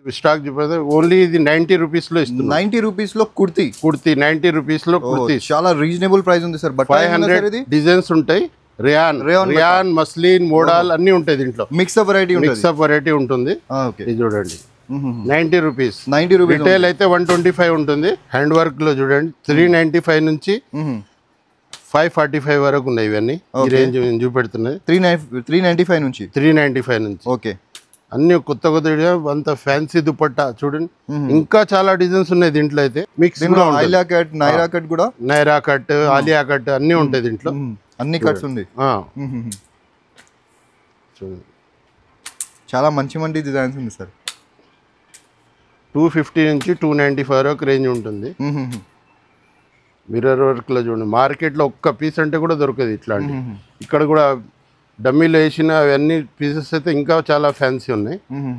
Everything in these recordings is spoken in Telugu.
స్టాక్ చూపిస్తే ఓన్లీ ఇది నైన్టీ రూపీస్ లో ఇస్తుంది నైన్టీ రూపీస్ లో కుర్తీ కుర్తీ నైన్టీ రూపీస్ లో ఓ, కుర్తీ చాలా రీజనబుల్ ప్రైస్ ఉంది సార్ బట్ ఫైవ్ హండ్రెడ్ ఇది డిజైన్స్ ఉంటాయి rayon Rayon rayon muslin model అన్ని ఉంటాయి దీంట్లో మిక్స్ వెరైటీ ఉంటుంది మిక్స్ అప్ వెరైటీ ఉంటుంది ఓకే ఇది చూడండి ninety rupees ninety rupees retail అయితే వన్ ట్వంటీ ఫైవ్ ఉంటుంది హ్యాండ్ వర్క్ లో చూడండి త్రీ నైన్టీ ఫైవ్ నుంచి ఫైవ్ ఫార్టీ ఫైవ్ వరకు ఉన్నాయి ఇవన్నీ ఈ రేంజ్ నేను చూపెడుతున్నాయి three nine three ninety five నుంచి త్రీ నైన్టీ ఫైవ్ నుంచి ఓకే అన్ని కొత్త కొత్త డిజైన్, అంత ఫ్యాన్సీ దుపట్టా చూడండి ఇంకా చాలా డిజైన్స్ ఉన్నాయి దీంట్లో అయితే మిక్స్ దీంట్లో ఐలా కట్ నైరా కట్ కూడా నైరా కట్ ఆలియా కట్ అన్ని ఉంటాయి దీంట్లో మ్మ్. అన్ని కట్స్ ఉంది ఆ, మ్మ్. చూడండి చాలా మంచి మంచి డిజైన్స్ ఉంది సార్ టూ ఫిఫ్టీ నుంచి టూ నైంటీ ఫైవ్ వరకు రేంజ్ ఉంటుంది మ్మ్. మిర్రర్ వర్క్లో చూడండి మార్కెట్లో ఒక్క పీస్ అంటే కూడా దొరకదు ఇట్లాంటి ఇక్కడ కూడా డమ్మీలో వేసిన అవన్నీ పీసెస్ అయితే ఇంకా చాలా ఫ్యాన్సీ ఉన్నాయి మ్మ్.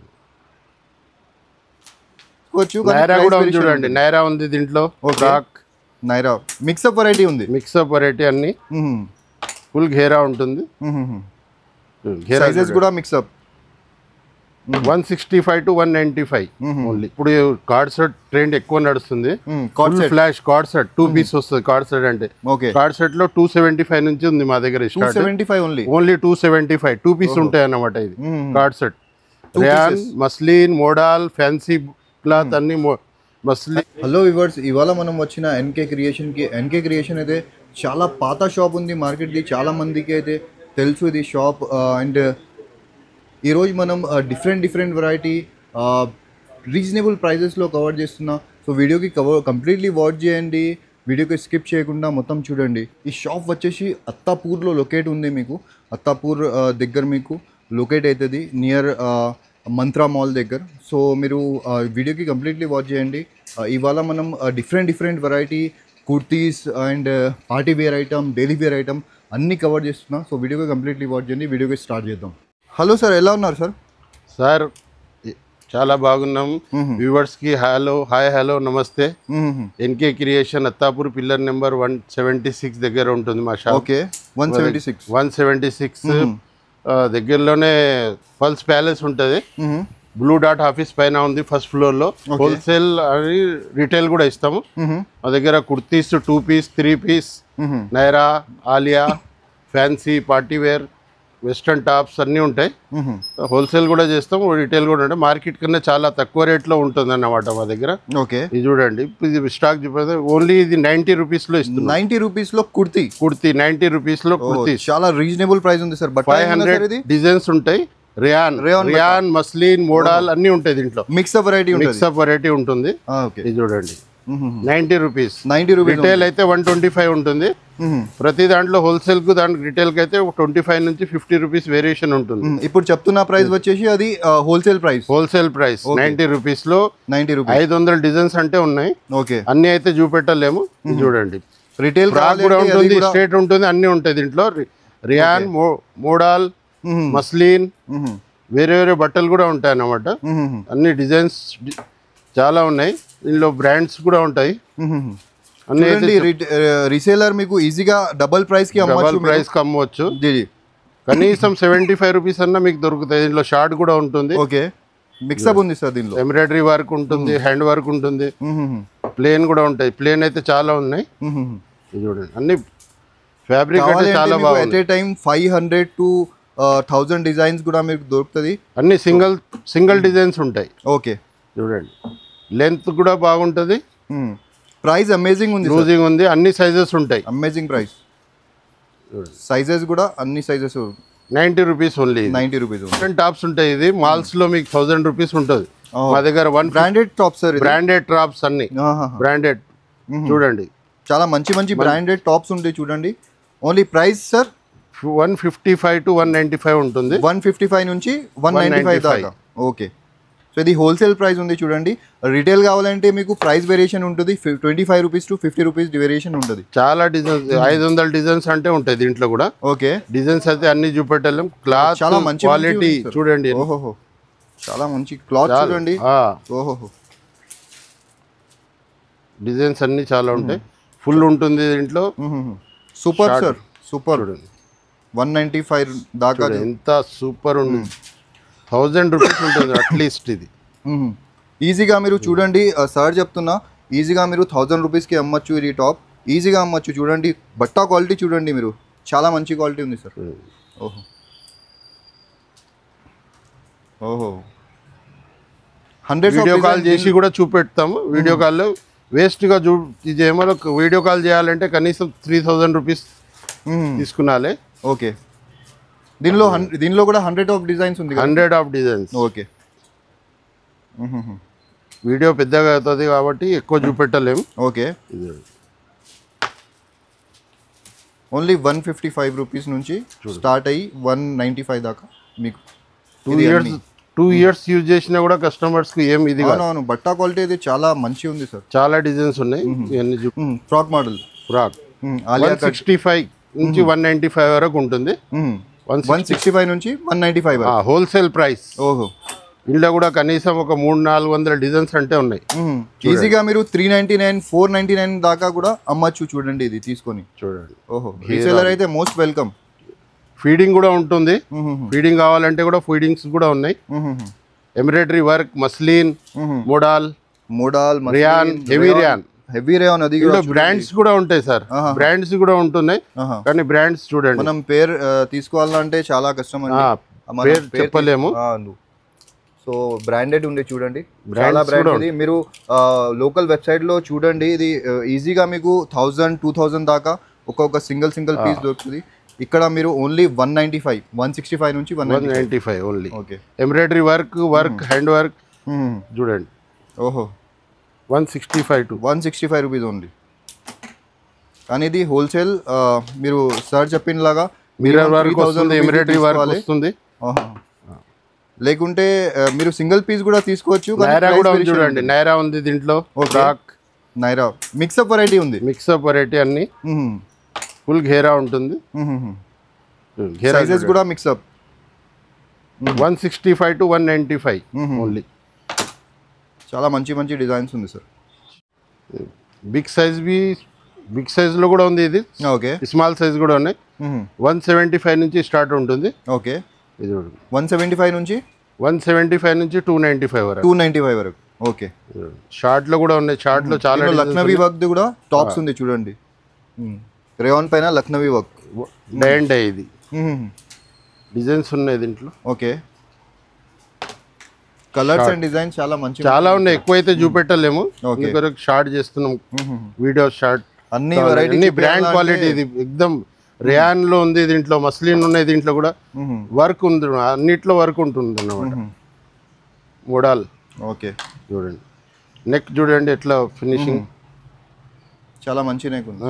వచ్చు కానీ నైరా price కూడా ఉంది variation చూడండి నైరా ఉంది దీంట్లో ఫ్రాక్ నైరా మిక్సప్ వెరైటీ ఉంది మిక్సప్ వెరైటీ అన్ని మ్మ్. ఫుల్ ఘేరా ఉంటుంది మ్మ్. ఘేరా సైజెస్ కూడా mix up one sixty five to one ninety five only ఇప్పుడు కార్డ్ సెట్ ట్రెండ్ ఎక్కువ నడుస్తుంది కాట్ full flash card set two piece వస్తుంది కార్డ్ సెట్ అంటే ఓకే కార్డ్ సెట్ లో టూ సెవెంటీ ఫైవ్ నుంచి ఉంది మా దగ్గర two start seventy five only only two seventy five two piece ఉంటాయి అన్నమాట ఇది card set rayon muslin modal fancy cloth అన్ని మస్లిన్ హలో వివర్స్ ఇవాళ మనం వచ్చిన ఎన్కే క్రియేషన్కి ఎన్కే క్రియేషన్ అయితే చాలా పాత షాప్ ఉంది మార్కెట్ది చాలా మందికి అయితే తెలుసు ఇది షాప్ అండ్ ఈరోజు మనం డిఫరెంట్ డిఫరెంట్ వెరైటీ రీజనబుల్ ప్రైజెస్లో కవర్ చేస్తున్నా సో వీడియోకి కవర్ కంప్లీట్లీ వాచ్ చేయండి వీడియోకి స్కిప్ చేయకుండా మొత్తం చూడండి ఈ షాప్ వచ్చేసి అత్తాపూర్లో లొకేట్ ఉంది మీకు అత్తాపూర్ ఆ, దగ్గర మీకు లొకేట్ అవుతుంది నియర్ మంత్రా మాల్ దగ్గర సో మీరు ఆ, వీడియోకి కంప్లీట్లీ వాచ్ చేయండి ఆ, ఇవాళ మనం different different variety kurtis and party wear item daily wear item అన్నీ కవర్ చేస్తున్నా సో వీడియోకి కంప్లీట్లీ వాచ్ చేయండి వీడియోకి స్టార్ట్ చేద్దాం హలో సార్ ఎలా ఉన్నారు సార్ సార్ చాలా బాగున్నాం వ్యూవర్స్ కి హలో హాయ్ హలో నమస్తే NK creation Attapur pillar number one seventy six దగ్గర ఉంటుంది మా shop okay one seventy six one seventy six దగ్గరలోనే పల్స్ ప్యాలెస్ ఉంటుంది బ్లూ డాట్ ఆఫీస్ పైన ఉంది ఫస్ట్ ఫ్లోర్ లో హోల్సేల్ అని రిటైల్ కూడా ఇస్తాము మా దగ్గర kurtis two piece three piece Naira Alia fancy party wear western tops అన్నీ ఉంటాయి హోల్సేల్ కూడా చేస్తాం రిటైల్ కూడా ఉంటాయి మార్కెట్ కన్నా చాలా తక్కువ రేట్లో ఉంటుంది అన్నమాట మా దగ్గర ఓకే ఇది చూడండి ఇది స్టాక్ చూపిస్తే ఓన్లీ ఇది నైన్టీ రూపీస్ లో ఇస్తుంది నైన్టీ రూపీస్ లో కుర్తీ కుర్తీ నైన్టీ రూపీస్ లో కుర్తీ చాలా రీజనబుల్ ప్రైస్ ఉంది సార్ బట్ ఫైవ్ హండ్రెడ్ ఇది డిజైన్స్ ఉంటాయి rayon Rayon rayon muslin model అన్ని ఉంటాయి దీంట్లో మిక్సప్ వెరైటీ ఉంటుంది మిక్స్ అప్ వెరైటీ ఉంటుంది ఓకే ఇది చూడండి ninety rupees ninety rupees retail అయితే వన్ ట్వంటీ ఫైవ్ ఉంటుంది ప్రతి దాంట్లో హోల్సేల్ కు దానికి రిటైల్ కి అయితే ట్వంటీ ఫైవ్ నుంచి ఫిఫ్టీ రూపీస్ వేరియేషన్ ఉంటుంది ఇప్పుడు చెప్తున్న ప్రైస్ వచ్చేసి అది wholesale price wholesale price ninety rupees లో నైన్టీ రూపీస్ ఐదు వందల డిజైన్స్ అంటే ఉన్నాయి ఓకే అన్ని అయితే చూపెట్టలేము ఇది చూడండి రిటైల్ ఫ్రాక్ కూడా ఉంటుంది స్ట్రేట్ ఉంటుంది అన్ని ఉంటాయి దీంట్లో రి- రియాన్ మో- మోడాల్ మస్లిన్ వేరే వేరే బట్టలు కూడా ఉంటాయి అన్నమాట అన్ని డిజైన్స్ డి- చాలా ఉన్నాయి దీనిలో బ్రాండ్స్ కూడా ఉంటాయి అన్ని అయితే రీసేలర్ మీకు ఈజీగా డబల్ ప్రైస్ కి డబల్ అమ్మచ్చు ప్రైస్ కమ్మవచ్చు జీ జీ కనీసం సెవెంటీ ఫైవ్ రూపీస్ అన్న మీకు దొరుకుతాయి దీనిలో షార్ట్ కూడా ఉంటుంది ఓకే మిక్సప్ ఉంది సార్ దీనిలో ఎంబ్రాయిడరీ వర్క్ ఉంటుంది హ్యాండ్ వర్క్ ఉంటుంది ప్లేన్ కూడా ఉంటాయి ప్లేన్ అయితే చాలా ఉన్నాయి ఇది చూడండి అన్ని ఫ్యాబ్రిక్ అయితే చాలా ఎట్ బాగుంది a time five hundred to thousand designs కూడా మీకు దొరుకుతుంది అన్ని సింగిల్ సింగిల్ డిజైన్స్ ఉంటాయి ఓకే చూడండి లెంత్ కూడా బాగుంటుంది ప్రైస్ అమేజింగ్ ఉంది లూజింగ్ ఉంది అన్ని సైజెస్ ఉంటాయి అమేజింగ్ ప్రైస్ సైజెస్ కూడా అన్ని sizes ninety rupees only ninety rupees different tops ఉంటాయి ఇది మాల్స్ లో మీకు థౌసండ్ రూపీస్ ఉంటుంది మా దగ్గర one branded top sir branded tops అన్ని బ్రాండెడ్ చూడండి చాలా మంచి మంచి బ్రాండెడ్ టాప్స్ ఉంటాయి చూడండి only price sir one fifty five to one ninety five ఉంటుంది వన్ ఫిఫ్టీ ఫైవ్ నుంచి వన్ నైంటీ ఫైవ్ దాకా ఓకే సో ఇది హోల్సేల్ ప్రైస్ ఉంది చూడండి రిటైల్ కావాలంటే మీకు ప్రైస్ వేరియేషన్ ఉంటుంది twenty five rupees to fifty rupees variation ఉంటుంది చాలా డిజైన్స్ ఐదు వందల డిజైన్స్ అంటే ఉంటాయి దీంట్లో కూడా ఓకే డిజైన్స్ అయితే అన్ని చూపెట్టలేం క్లాత్ చాలా మంచి క్వాలిటీ మంచివి ఉన్నాయి, sir. చూడండి ఓహోహో చాలా మంచి క్లాత్ చూడండి ఆ, ఓహోహో డిజైన్స్ అన్ని చాలా ఉంటాయి ఫుల్ ఉంటుంది దీంట్లో super sir super one ninety five దాకా చూడండి, ఎంత సూపర్ ఉంది థౌజండ్ రూపీస్ ఉంటుంది అట్లీస్ట్ ఇది ఈజీగా మీరు చూడండి సార్ చెప్తున్నా ఈజీగా మీరు థౌజండ్ రూపీస్కి అమ్మచ్చు ఇది టాప్ ఈజీగా అమ్మచ్చు చూడండి బట్టా క్వాలిటీ చూడండి మీరు చాలా మంచి క్వాలిటీ ఉంది సార్ ఓహో ఓహో హండ్రెడ్ వీడియో కాల్ చేసి కూడా చూపెడతాము వీడియో కాల్లో వేస్ట్గా చూ ఇది ఏమో వీడియో కాల్ చేయాలంటే కనీసం త్రీ థౌజండ్ రూపీస్ తీసుకున్నాలే ఓకే దీనిలో హన్ దీనిలో కూడా హండ్రెడ్ ఆఫ్ డిజైన్స్ ఉంది కదా hundred of designs okay video పెద్దగా అవుతుంది కాబట్టి ఎక్కువ చూపెట్టలేము ఓకే ఇది only one fifty five rupees నుంచి స్టార్ట్ అయ్యి వన్ నైంటీ ఫైవ్ దాకా మీకు టూ ఇది ఇయర్స్ అన్ని. టూ ఇయర్స్ యూజ్ చేసినా కూడా కస్టమర్స్ కి ఏం ఇది కాదు. అవునవును బట్టా క్వాలిటీ అయితే చాలా మంచి ఉంది సార్ చాలా డిజైన్స్ ఉన్నాయి ఇవన్నీ frock model frock Alia one sixty five నుంచి వన్ నైన్టీ ఫైవ్ వరకు ఉంటుంది వన్ వన్ సిక్స్టీ ఫైవ్ నుంచి one ninety five wholesale price ఓహో ఇంట్లో కూడా కనీసం ఒక మూడు నాలుగు వందల డిజైన్స్ అంటే ఉన్నాయి ఈజీగా మీరు three ninety nine four ninety nine దాకా కూడా అమ్మచ్చు చూడండి ఇది తీసుకొని చూడండి ఓహో రీసేలర్ అయితే మోస్ట్ వెల్కమ్ ఫీడింగ్ కూడా ఉంటుంది ఫీడింగ్ కావాలంటే కూడా ఫీడింగ్స్ కూడా ఉన్నాయి embroidery work muslin modal modal rayon heavy rayon heavy rayon అది కూడా ఇందులో బ్రాండ్స్ కూడా ఉంటాయి సార్ బ్రాండ్స్ కూడా ఉంటున్నాయి ఆహా. కానీ బ్రాండ్స్ చూడండి మనం పేరు ఆ, తీసుకోవాలంటే చాలా కష్టం అండి ఆ, మనం పేరు చెప్పలేము సో బ్రాండెడ్ ఉంది చూడండి Brands చాలా బ్రాండ్ కూడా ఇది మీరు లోకల్ వెబ్సైట్ లో చూడండి ఇది ఈజీగా మీకు థౌజండ్ టూ థౌజండ్ దాకా ఒక్కొక్క సింగిల్ సింగిల్ పీస్ దొరుకుతుంది ఇక్కడ మీరు only one ninety five one sixty five నుంచి one one ninety five only okay embroidery work work hand work చూడండి ఓహో one sixty five to one sixty five rupees only కానీ ఇది హోల్సేల్ మీరు సార్ చెప్పినలాగా మిర్రర్ వర్క్ వస్తుంది ఎంబ్రాయిడరీ వర్క్ వస్తుంది లేకుంటే ఆ, మీరు సింగిల్ పీస్ కూడా తీసుకోవచ్చు కానీ నైరా price కూడా ఉంది variation చూడండి నైరా ఉంది దీంట్లో Okay. Frock Naira mix up variety ఉంది మిక్సప్ వెరైటీ అన్ని ఫుల్ ఘేరా ఉంటుంది ఘేరా సైజెస్ కూడా mix up one sixty five to one ninety five only చాలా మంచి మంచి డిజైన్స్ ఉంది సార్ బిగ్ సైజ్ బి బిగ్ సైజ్ లో కూడా ఉంది ఇది ఓకే స్మాల్ సైజ్ కూడా ఉన్నాయి వన్ సెవెంటీ ఫైవ్ నుంచి స్టార్ట్ ఉంటుంది ఓకే ఇది చూడండి వన్ సెవెంటీ ఫైవ్ నుంచి వన్ సెవెంటీ ఫైవ్ నుంచి టూ నైంటీ ఫైవ్ వరకు టూ నైంటీ ఫైవ్ వరకు ఓకే షార్ట్ లో కూడా ఉన్నాయి షార్ట్ లో చాలా లక్నవీ వర్క్ కూడా టాప్స్ ఉంది చూడండి రేయాన్ పైన Lucknowi work day and day ఇది డిజైన్స్ ఉన్నాయి దీంట్లో ఓకే కలర్స్ అండ్ డిజైన్ చాలా మంచి చాలా ఉన్నాయి ఎక్కువైతే చూపెట్టలేము Okay. ఇంకొకరికి షార్ట్ చేస్తున్నాం వీడియో షార్ట్ అన్ని వెరైటీ అన్ని బ్రాండ్ క్వాలిటీ ఇది ఎక్దమ్ రియాన్ లో ఉంది దీంట్లో మస్లిన్ ఉన్నాయి దీంట్లో కూడా వర్క్ ఉంది అన్నిట్లో వర్క్ ఉంటుంది అన్నమాట మోడల్ ఓకే చూడండి నెక్ చూడండి ఎట్లా ఫినిషింగ్ చాలా మంచి నెక్ ఉంది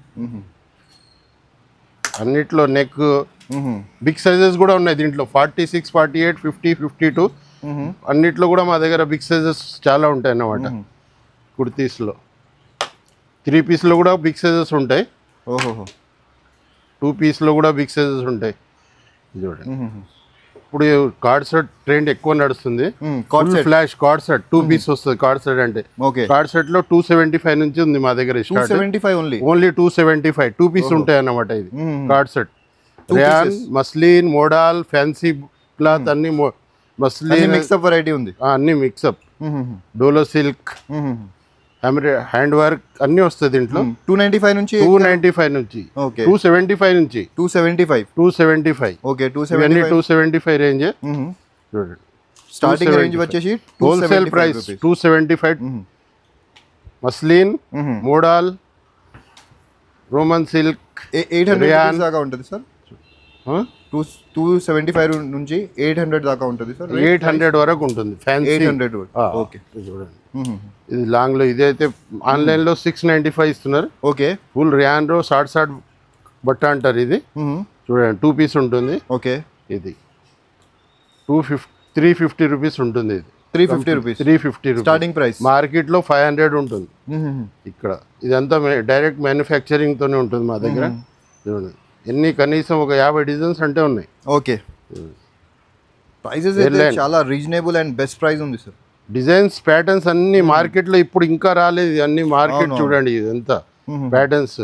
అన్నిట్లో నెక్ బిగ్ సైజెస్ కూడా ఉన్నాయి దీంట్లో forty six forty eight fifty fifty two అన్నిట్లో కూడా మా దగ్గర బిగ్ సైజెస్ చాలా ఉంటాయి అన్నమాట కుర్తీస్లో త్రీ పీస్లో కూడా బిగ్ సైజెస్ ఉంటాయి ఓహో టూ పీస్లో కూడా బిగ్ సైజెస్ ఉంటాయి ఇది చూడండి ఇప్పుడు కార్డ్ సెట్ ట్రెండ్ ఎక్కువ నడుస్తుంది card set flash card set two piece వస్తుంది కార్డ్ సెట్ అంటే ఓకే కార్డ్ సెట్ లో టూ సెవెంటీ ఫైవ్ నుంచి ఉంది మా దగ్గర two start seventy five only only two seventy five two piece ఉంటాయి అన్నమాట ఇది card set rayon muslin modal fancy cloth అన్ని మస్లిన్ మిక్సప్ వెరైటీ ఉంది అన్ని మిక్సప్ డోలో సిల్క్ హ్యాండ్ వర్క్ అన్ని వస్తాయి దీంట్లో టూ నైంటీ ఫైవ్ నుంచి టూ నైన్టీ ఫైవ్ నుంచి ఓకే టూ సెవెంటీ ఫైవ్ నుంచి two seventy five two seventy five okay two ఇవన్నీ seventy two seventy five range చూడండి స్టార్టింగ్ రేంజ్ వచ్చేసి wholesale price two seventy five muslin modal roman silk eight hundred Rayon. దాకా ఉంటుంది sir two two seventy five నుంచి ఎయిట్ హండ్రెడ్ దాకా ఉంటుంది సార్ ఎయిట్ హండ్రెడ్ వరకు ఉంటుంది ఫ్యాన్సీ ఎయిట్ హండ్రెడ్ ఓకే చూడండి ఇది లాంగ్ లో ఇదైతే ఆన్లైన్ లో సిక్స్ నైన్టీ ఫైవ్ ఇస్తున్నారు ఓకే ఫుల్ ర్యాన్ రో షార్ట్ షార్ట్ బట్ట అంటారు ఇది చూడండి టూ పీస్ ఉంటుంది ఓకే ఇది two fifty three fifty rupees ఉంటుంది ఇది three fifty rupees three fifty rupees starting price market లో ఫైవ్ హండ్రెడ్ ఉంటుంది ఇక్కడ ఇదంతా డైరెక్ట్ మ్యానుఫ్యాక్చరింగ్ తోనే ఉంటుంది మా దగ్గర చూడండి ఎన్ని కనీసం ఒక యాభై డిజైన్స్ అంటే ఉన్నాయి ఓకే ప్రైజెస్ అయితే Airline. చాలా రీజనబుల్ అండ్ బెస్ట్ ప్రైస్ ఉంది సార్ డిజైన్స్ ప్యాటర్న్స్ అన్ని మార్కెట్ లో ఇప్పుడు ఇంకా రాలేదు ఇది అన్ని మార్కెట్ అవును. చూడండి ఇదంతా ప్యాటర్న్స్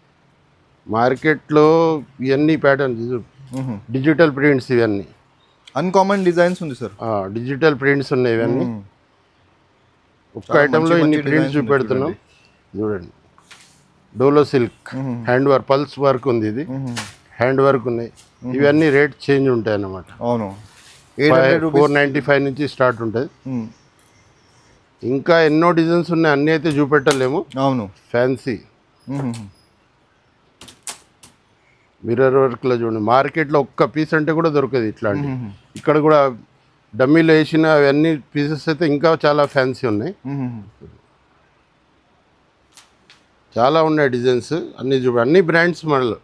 మార్కెట్ లో ఇవన్నీ ప్యాటర్న్స్ డిజిటల్ ప్రింట్స్ ఇవన్నీ అన్కామన్ డిజైన్స్ ఉంది సార్ డిజిటల్ ప్రింట్స్ ఉన్నాయి ఇవన్నీ ఒక్క చాలా ఐటెంలో మంచి ఇన్ని మంచి ప్రింట్స్ designs ఉన్నాయి చూపెడుతున్నాం చూడండి డోలో సిల్క్ హ్యాండ్ వర్క్ పల్స్ వర్క్ ఉంది ఇది హ్యాండ్ వర్క్ ఉన్నాయి ఇవన్నీ రేట్ చేంజ్ ఉంటాయి అన్నమాట అవును eight hundred four ninety five నుంచి స్టార్ట్ ఉంటుంది ఇంకా ఎన్నో డిజైన్స్ ఉన్నాయి అన్నీ అయితే చూపెట్టలేము అవును ఫ్యాన్సీ మిర్రర్ వర్క్లో చూడండి మార్కెట్లో ఒక్క పీస్ అంటే కూడా దొరకదు ఇట్లాంటి ఇక్కడ కూడా డమ్మీలో వేసిన అవన్నీ పీసెస్ అయితే ఇంకా చాలా ఫ్యాన్సీ ఉన్నాయి చాలా ఉన్నాయి డిజైన్స్ అన్ని చూడ అన్ని బ్రాండ్స్ మళ్ళీ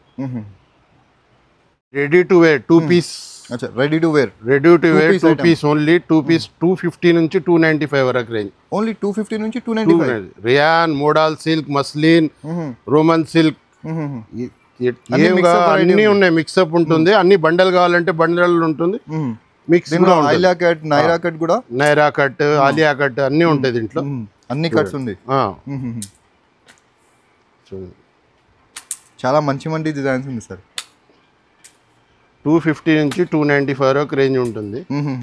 ready to wear two piece అచ్చా ready to wear ready to wear piece two item. Piece only two piece two fifty నుంచి టూ నైంటీ ఫైవ్ వరకు రేంజ్ ఓన్లీ టూ ఫిఫ్టీ నుంచి two ninety five rayon modal silk muslin roman silk అన్ని mix up variety అన్ని ఉన్నాయి మిక్సప్ ఉంటుంది అన్ని బండల్ కావాలంటే బండల్ ఉంటుంది మిక్స్ దీంట్లో కూడా ఉంటుంది ఐలా కట్ నైరా కట్ కూడా నైరా కట్ ఆలియా కట్ అన్ని ఉంటాయి దీంట్లో మ్మ్. అన్ని కట్స్ ఉంది ఆ, మ్మ్. చూడండి చాలా మంచి మంచి డిజైన్స్ ఉంది సార్ టూ ఫిఫ్టీ నుంచి టూ నైంటీ ఫైవ్ వరకు రేంజ్ ఉంటుంది మ్మ్.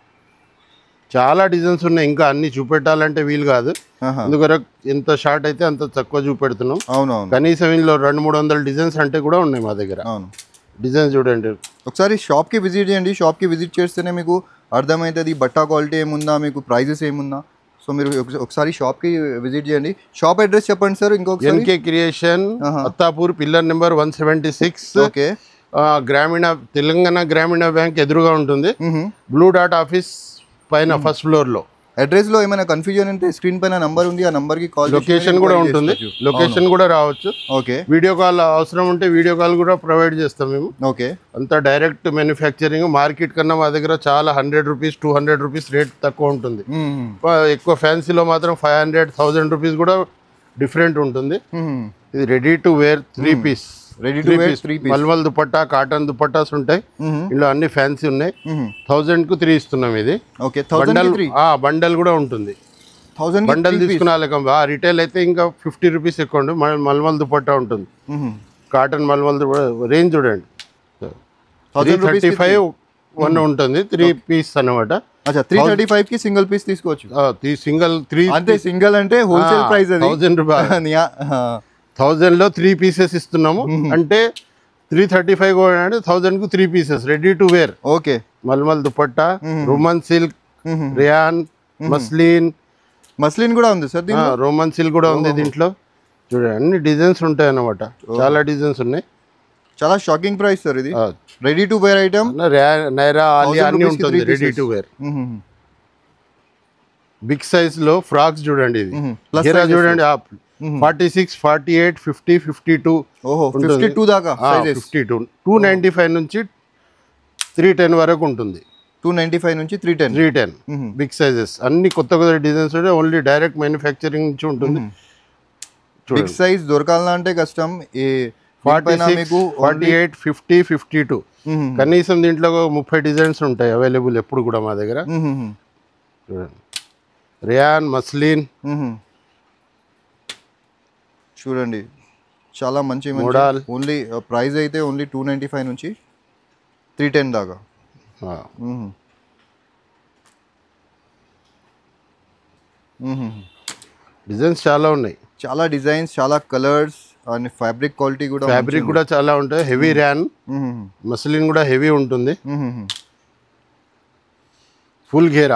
చాలా డిజైన్స్ ఉన్నాయి ఇంకా అన్ని చూపెట్టాలంటే వీలు కాదు ఆహా. అందుకొరకు ఎంత షార్ట్ అయితే అంత తక్కువ చూపెడుతున్నాం అవును అవును కనీసం ఇందులో రెండు మూడు వందల డిజైన్స్ అంటే కూడా ఉన్నాయి మా దగ్గర అవును డిజైన్స్ చూడండి ఒకసారి షాప్కి విజిట్ చేయండి షాప్కి విజిట్ చేస్తేనే మీకు అర్థమవుతుంది బట్టా క్వాలిటీ ఏముందా మీకు ప్రైజెస్ ఏముందా సో మీరు ఒకస- ఒకసారి షాప్కి విజిట్ చేయండి షాప్ అడ్రస్ చెప్పండి సార్ ఇంకొకసారి NK creation Attapur pillar number one seventy six okay Grameena Telangana Grameena bank ఎదురుగా ఉంటుంది బ్లూ డాట్ ఆఫీస్ పైన ఫస్ట్ ఫ్లోర్ లో అడ్రస్లో ఏమైనా కన్ఫ్యూజన్ ఉంటే స్క్రీన్ పైన నంబర్ ఉంది ఆ నంబర్కి కాల్ లొకేషన్ కూడా ఉంటుంది లొకేషన్ కూడా రావచ్చు ఓకే వీడియో కాల్ అవసరం ఉంటే వీడియో కాల్ కూడా ప్రొవైడ్ చేస్తాం మేము ఓకే అంతా డైరెక్ట్ మ్యానుఫ్యాక్చరింగ్ మార్కెట్ కన్నా మా దగ్గర చాలా hundred rupees two hundred rupees rate తక్కువ ఉంటుంది ఎక్కువ- ఎక్కువ ఫ్యాన్సీలో మాత్రం ఫైవ్ హండ్రెడ్ థౌజండ్ రూపీస్ కూడా డిఫరెంట్ ఉంటుంది ఇది ready to wear three piece ready to wear three piece malmal dupatta cotton dupattas ఉంటాయి ఇందులో అన్ని ఫ్యాన్సీ ఉన్నాయి థౌజండ్ కు త్రీ ఇస్తున్నాం ఇది ఓకే థౌసండ్ బండల్ త్రీ ఆ బండల్ కూడా ఉంటుంది థౌసండ్ బండల్ తీసుకున్న వాళ్ళకం రిటైల్ అయితే ఇంకా ఫిఫ్టీ రూపీస్ ఎక్కువ ఉంటుంది మల్- మల్మల్ దుపట్టా ఉంటుంది కాటన్ మల్మల్ రేంజ్ చూడండి three thousand thirty rupees five one ఉంటుంది త్రీ పీస్ అన్నమాట అచ్చా త్రీ థర్టీ ఫైవ్ కి సింగిల్ పీస్ తీసుకోవచ్చు సింగల్ త్రీ అంతే సింగిల్ అంటే హోల్సేల్ ప్రైస్ అది థౌజండ్ రూపాయలు యా, ఆ, థౌజండ్ లో త్రీ పీసెస్ ఇస్తున్నాము అంటే త్రీ థర్టీ ఫైవ్ అంటే థౌజండ్ కు three pieces ready to wear okay malmal dupatta roman silk rayon muslin muslin కూడా ఉంది సార్ దీని రోమన్ సిల్క్ కూడా ఉంది దీంట్లో చూడండి అన్ని డిజైన్స్ ఉంటాయి అన్నమాట చాలా డిజైన్స్ ఉన్నాయి చాలా షాకింగ్ ప్రైస్ సార్ ఇది ఆ, రెడీ టు వేర్ ఐటమ్ అన్న రియా- నైరా ఆలియా అన్ని rupees కి ఉంటుంది three ready pieces. To wear big size లో ఫ్రాక్స్ చూడండి ఇది Plus ఘేరా sizes చూడండి forty six forty eight fifty fifty two ఓహో ఫిఫ్టీ టూ దాకా sizes fifty two two ninety five నుంచి త్రీ టెన్ వరకు ఉంటుంది టూ నైన్టీ ఫైవ్ నుంచి three ten three ten big sizes అన్ని కొత్త కొత్త డిజైన్స్ ఉంటాయి ఓన్లీ డైరెక్ట్ మ్యానుఫ్యాక్చరింగ్ నుంచి ఉంటుంది బిగ్ చూడండి సైజ్ దొరకాలన్నా అంటే కష్టం ఈ ఫార్టీ పైన మీకు forty eight fifty fifty two కనీసం దీంట్లో ఒక ముప్పై డిజైన్స్ ఉంటాయి అవైలబుల్ ఎప్పుడు కూడా మా దగ్గర చూడండి రియాన్ మస్లిన్ చూడండి చాలా మంచి Modal. ఓన్లీ ప్రైస్ అయితే ఓన్లీ టూ నైంటీ ఫైవ్ నుంచి త్రీ టెన్ దాకా ఆ, మ్మ్. మ్మ్. డిజైన్స్ చాలా ఉన్నాయి చాలా డిజైన్స్ చాలా కలర్స్ అండ్ ఫ్యాబ్రిక్ క్వాలిటీ కూడా ఫ్యాబ్రిక్ కూడా చాలా ఉంటాయి హెవీ ర్యాన్ మ్మ్. మస్లిన్ కూడా హెవీ ఉంటుంది మ్మ్. ఫుల్ ఘేరా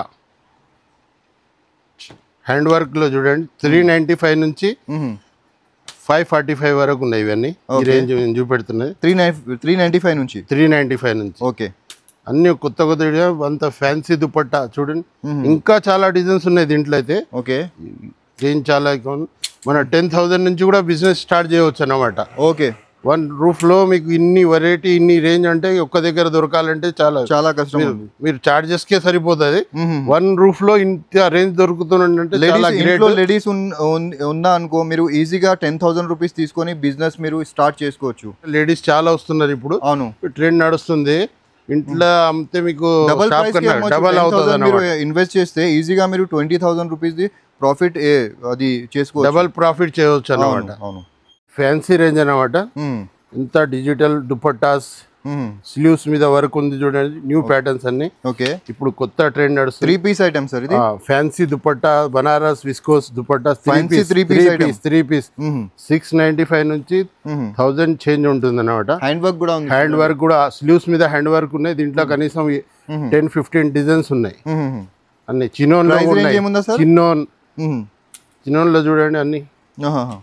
హ్యాండ్ వర్క్ లో చూడండి త్రీ నైంటీ ఫైవ్ నుంచి మ్మ్. ఫైవ్ ఫార్టీ ఫైవ్ వరకు ఉన్నాయి ఇవన్నీ ఈ రేంజ్ నేను చూపెడుతున్నాయి three nine three ninety five నుంచి త్రీ నైంటీ ఫైవ్ నుంచి ఓకే అన్ని కొత్త కొత్త డిజైన్, అంత ఫ్యాన్సీ దుపట్టా చూడండి ఇంకా చాలా డిజైన్స్ ఉన్నాయి దీంట్లో అయితే ఓకే రేంజ్ చాలా ఎక్కువ ఉంది. మన టెన్ థౌజండ్ నుంచి కూడా బిజినెస్ స్టార్ట్ చేయవచ్చు అన్నమాట ఓకే వన్ రూఫ్ లో మీకు ఇన్ని వెరైటీ ఇన్ని రేంజ్ అంటే ఒక్క దగ్గర దొరకాలంటే చాలా చాలా కష్టం ఉంది మీరు చార్జెస్ కే సరిపోతుంది మ్మ్. వన్ రూఫ్ లో ఇంత రేంజ్ దొరుకుతుందంటే చాలా లేడీస్ గ్రేట్ ఇంట్లో లేడీస్ ఉన్నా అనుకో మీరు ఈజీగా టెన్ థౌసండ్ రూపీస్ తీసుకొని బిజినెస్ మీరు స్టార్ట్ చేసుకోవచ్చు లేడీస్ చాలా వస్తున్నారు ఇప్పుడు అవును ట్రెండ్ నడుస్తుంది ఇంట్లో అమ్మితే మీకు డబల్ షాప్ ప్రైస్ కన్నా డబల్ అవుతుంది మీరు అన్నమాట ఇన్వెస్ట్ చేస్తే ఈజీగా మీరు twenty thousand rupees the profit అది చేసుకోవచ్చు డబల్ ప్రాఫిట్ చేయవచ్చు అవును అన్నమాట అవును ఫ్యాన్సీ రేంజ్ అన్నమాట మ్మ్. ఇంత డిజిటల్ దుపట్టాస్ స్లీవ్స్ మీద వర్క్ ఉంది చూడండి న్యూ ప్యాటర్న్స్ అన్ని ఓకే ఇప్పుడు కొత్త ట్రెండ్ నడుస్తుంది త్రీ పీస్ ఐటమ్ సార్ ఇది fancy dupatta Banaras viscose dupatta Fancy three piece item. Three piece six ninety five నుంచి థౌజండ్ చేంజ్ ఉంటుంది అనమాట హ్యాండ్ వర్క్ కూడా ఉంది హ్యాండ్ వర్క్ కూడా స్లీవ్స్ మీద హ్యాండ్ వర్క్ ఉన్నాయి దీంట్లో కనీసం టెన్ ఫిఫ్టీన్ డిజైన్స్ ఉన్నాయి మ్మ్. అన్ని చిన్నోన్ Price range ఏముందా సార్? చిన్నోన్ మ్మ్. చిన్నోన్ లో చూడండి అన్ని ఆహాహా.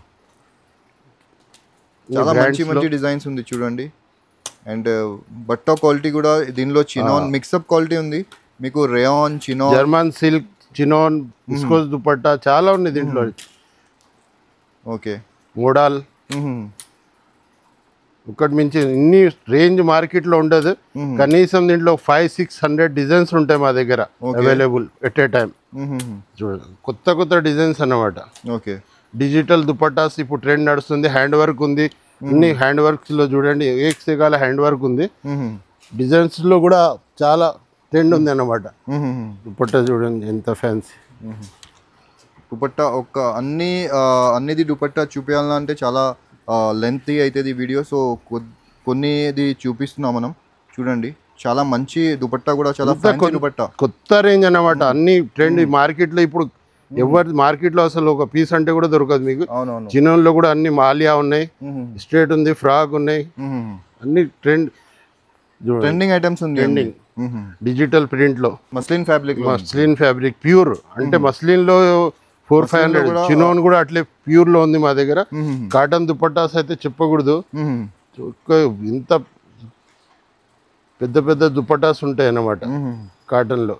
చాలా brands మంచి మంచి డిజైన్స్ ఉంది చూడండి అండ్ బట్ట క్వాలిటీ కూడా దీనిలో చినాన్ మిక్సప్ క్వాలిటీ ఉంది మీకు rayon chinon German silk chinon viscose dupatta చాలా ఉన్నాయి దీంట్లో ఓకే మోడాల్ మ్మ్. ఒకటి మించి ఇన్ని రేంజ్ మార్కెట్ లో ఉండదు కనీసం దీంట్లో ఫైవ్ సిక్స్ హండ్రెడ్ డిజైన్స్ ఉంటాయి మా దగ్గర అవైలబుల్ ఎట్ ఏ టైం మ్మ్. చూడండి కొత్త కొత్త డిజైన్స్ అన్నమాట ఓకే డిజిటల్ దుపట్టాస్ ఇప్పుడు ట్రెండ్ నడుస్తుంది హ్యాండ్ వర్క్ ఉంది అన్ని హ్యాండ్ వర్క్స్ లో చూడండి ఏక్ సెగాల హ్యాండ్ వర్క్ ఉంది మ్మ్. డిజైన్స్ లో కూడా చాలా ట్రెండ్ ఉంది అన్నమాట మ్మ్. దుపట్టా చూడండి ఎంత ఫ్యాన్సీ దుపట్టా ఒక అన్ని ఆ, అన్నిది దుపట్టా చూపించాలంటే చాలా లెంతీ అవుతుంది వీడియో సో కొన్నిది చూపిస్తున్నాం మనం చూడండి చాలా మంచి దుపట్టా కూడా చాలా ఫ్యాన్సీ దుపట్టా కొత్త రేంజ్ అన్నమాట అన్ని ట్రెండ్ మార్కెట్ లో ఇప్పుడు ఎవరి మార్కెట్ లో అసలు ఒక పీస్ అంటే కూడా దొరకదు మీకు అవునవును చిన్నోన్లో కూడా అన్ని మాలియా ఉన్నాయి మ్మ్. స్ట్రేట్ ఉంది ఫ్రాక్ ఉన్నాయి మ్మ్. అన్ని ట్రెండ్ చూడండి ట్రెండింగ్ ఐటమ్స్ ఉంది Trending. డిజిటల్ ప్రింట్ లో మస్లిన్ ఫ్యాబ్రిక్ లో మస్లిన్ ఫ్యాబ్రిక్ ప్యూర్ అంటే మస్లిన్ లో ఫోర్ ఫైవ్ హండ్రెడ్ చినోన్ కూడా అట్లే ప్యూర్ లో ఉంది మా దగ్గర కాటన్ దుపట్టాస్ అయితే చెప్పకూడదు మ్మ్. ఒక్క ఇంత పెద్ద పెద్ద దుపట్టాస్ ఉంటాయి అన్నమాట మ్మ్. కాటన్ లో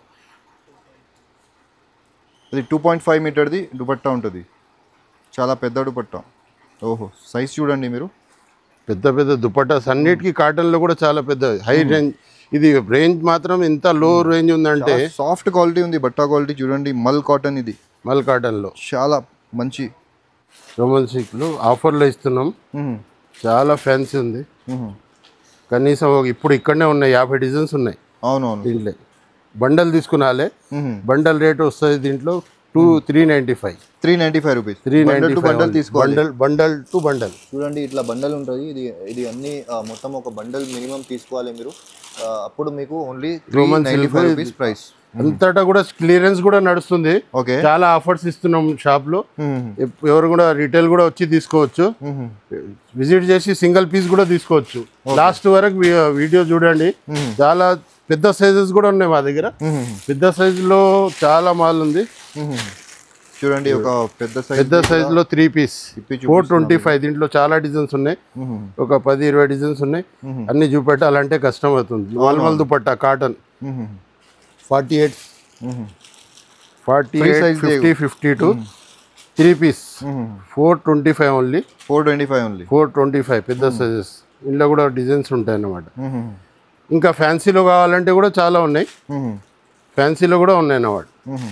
ఇది టూ పాయింట్ ఫైవ్ మీటర్ది దుపట్టా ఉంటుంది చాలా పెద్ద దుపట్టా ఓహో సైజ్ చూడండి మీరు పెద్ద పెద్ద దుపట్టాస్ అన్నిటికీ కాటన్ లో కూడా చాలా పెద్ద హై రేంజ్ ఇది రేంజ్ మాత్రం ఎంత లో రేంజ్ ఉందంటే సాఫ్ట్ క్వాలిటీ ఉంది బట్టా క్వాలిటీ చూడండి మల్ కాటన్ ఇది మల్ కాటన్ లో చాలా మంచి రోమన్ సిక్లు ఆఫర్లో ఇస్తున్నాం మ్మ్. చాలా ఫ్యాన్సీ ఉంది మ్మ్. కనీసం ఒక- ఇప్పుడు ఇక్కడనే ఉన్నాయి యాభై డిజైన్స్ ఉన్నాయి అవునవును దీంట్లో బండల్ తీసుకున్నాలే మ్మ్. బండల్ రేట్ వస్తుంది దీంట్లో two three ninety five three ninety five rupees three ninety to bundle తీసుకోవాలి బండల్ బండల్ టు బండల్ చూడండి ఇట్లా బండల్ ఉంటుంది ఇది ఇది అన్ని ఆ, మొత్తం ఒక బండల్ మినిమం తీసుకోవాలి మీరు ఆ, అప్పుడు మీకు only three Roman ninety silk five ఇది- రూపీస్ ప్రైస్ అంతటా కూడా క్లియరెన్స్ కూడా నడుస్తుంది ఓకే చాలా ఆఫర్స్ ఇస్తున్నాం షాప్ లో ఎప్- ఎవరు కూడా రీటైల్ కూడా వచ్చి తీసుకోవచ్చు విజిట్ చేసి సింగిల్ పీస్ కూడా తీసుకోవచ్చు లాస్ట్ వరకు వి- వీడియో చూడండి చాలా పెద్ద సైజెస్ కూడా ఉన్నాయి మా దగ్గర పెద్ద సైజులో చాలా మాల్ ఉంది చూడండి ఒక పెద్ద సైజ్ పెద్ద సైజ్ లో త్రీ పీస్ ఇప్పి ఫోర్ ట్వంటీ ఫైవ్ దీంట్లో చాలా డిజైన్స్ ఉన్నాయి ఒక పది ఇరవై డిజైన్స్ ఉన్నాయి అన్ని చూపెట్టాలంటే కష్టం అవుతుంది normal dupatta cotton forty eight forty Free eight size fifty fifty two three piece four twenty five only four twenty five only four twenty five పెద్ద సైజెస్ ఇందులో కూడా డిజైన్స్ ఉంటాయి అన్నమాట ఇంకా ఫ్యాన్సీలో కావాలంటే కూడా చాలా ఉన్నాయి ఫ్యాన్సీలో కూడా ఉన్నాయి అన్నమాట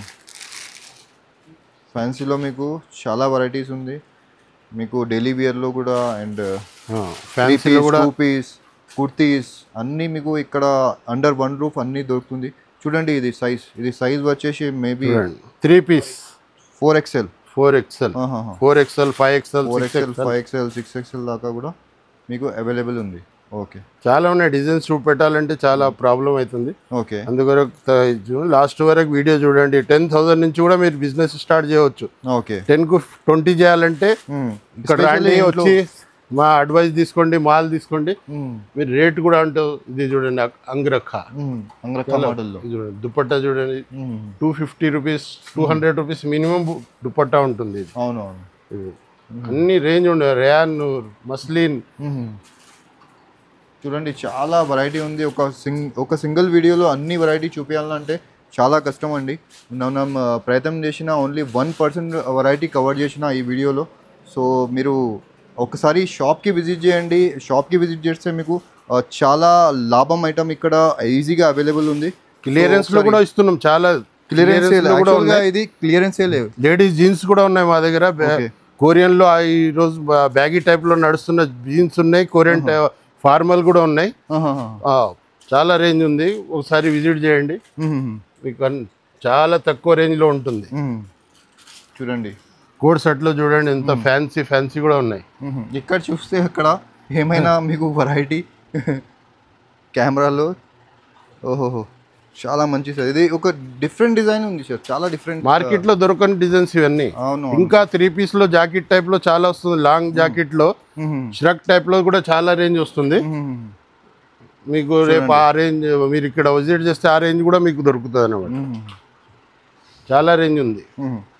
ఫ్యాన్సీలో మీకు చాలా వెరైటీస్ ఉంది మీకు డైలీ వేర్లో కూడా అండ్ ఫ్యాన్సీలో కూడా టూ పీస్ కుర్తీస్ అన్నీ మీకు ఇక్కడ అండర్ వన్ రూఫ్ అన్నీ దొరుకుతుంది చూడండి ఇది సైజ్ ఇది సైజ్ వచ్చేసి maybe three piece four XL four XL four XL five XL four XL five XL six XL దాకా కూడా మీకు అవైలబుల్ ఉంది ఓకే చాలా ఉన్నాయి డిజైన్స్ చూపెట్టాలంటే చాలా ప్రాబ్లం అవుతుంది ఓకే అందుకొరకు లాస్ట్ వరకు వీడియో చూడండి టెన్ థౌసండ్ నుంచి కూడా మీరు బిజినెస్ స్టార్ట్ చేయవచ్చు ఓకే టెన్ కు ట్వంటీ చేయాలంటే ఇక్కడ రాండి వచ్చి మా అడ్వైస్ తీసుకోండి మాల్ తీసుకోండి మీరు రేట్ కూడా అంటూ ఇది చూడండి అ- అంగురఖ అంగరక్క మోడల్లో ఇది చూడండి దుపట్టా చూడండి two fifty rupees two hundred rupees minimum dupatta ఉంటుంది ఇది అవునవును ఇది. అన్ని రేంజ్ ఉండే రేయాన్ మస్లిన్ చూడండి చాలా వెరైటీ ఉంది ఒక సింగ్ ఒక సింగిల్ వీడియోలో అన్ని వెరైటీ చూపించాలంటే చాలా కష్టం అండి మనం ఆ, ప్రయత్నం చేసిన only one percent variety cover చేసిన ఈ వీడియోలో సో మీరు ఒకసారి షాప్కి విజిట్ చేయండి షాప్కి విజిట్ చేస్తే మీకు ఆ, చాలా లాభం ఐటమ్ ఇక్కడ ఈజీగా అవైలబుల్ ఉంది క్లియరెన్స్ లో కూడా ఇస్తున్నాం చాలా క్లియరెన్స్ Clearance లో కూడా ఉన్నాయి ఇది క్లియరెన్స్ లేవు లేడీస్ జీన్స్ కూడా ఉన్నాయి మా దగ్గర Okay. కొరియన్ లో ఆ ఈ రోజు బ్యాగీ టైప్ లో నడుస్తున్న జీన్స్ ఉన్నాయి కొరియన్ ఫార్మల్ కూడా ఉన్నాయి ఆహాహా. ఆ, చాలా రేంజ్ ఉంది ఒకసారి విజిట్ చేయండి మ్మ్. మీకు అన్- చాలా తక్కువ రేంజ్ లో ఉంటుంది మ్మ్. చూడండి కోడ్ సెట్ లో చూడండి ఎంత ఫ్యాన్సీ ఫ్యాన్సీ కూడా ఉన్నాయి మ్మ్. ఇక్కడ చూస్తే అక్కడ ఏమైనా మీకు వెరైటీ కెమెరాలో ఓహోహో చాలా మంచి సార్ ఇది ఒక డిఫరెంట్ డిజైన్ ఉంది సార్ చాలా డిఫరెంట్ మార్కెట్ లో దొరకని డిజైన్స్ ఇవన్నీ అవును ఇంకా త్రీ పీస్ లో జాకెట్ టైప్ లో చాలా వస్తుంది లాంగ్ జాకెట్ లో మ్మ్. ష్రక్ టైప్ లో కూడా చాలా రేంజ్ వస్తుంది మ్మ్. మీకు రేపు ఆ రేంజ్ మీరు ఇక్కడ విజిట్ చేస్తే ఆ రేంజ్ కూడా మీకు దొరుకుతుంది అనమాట మ్మ్. చాలా రేంజ్ ఉంది మ్మ్.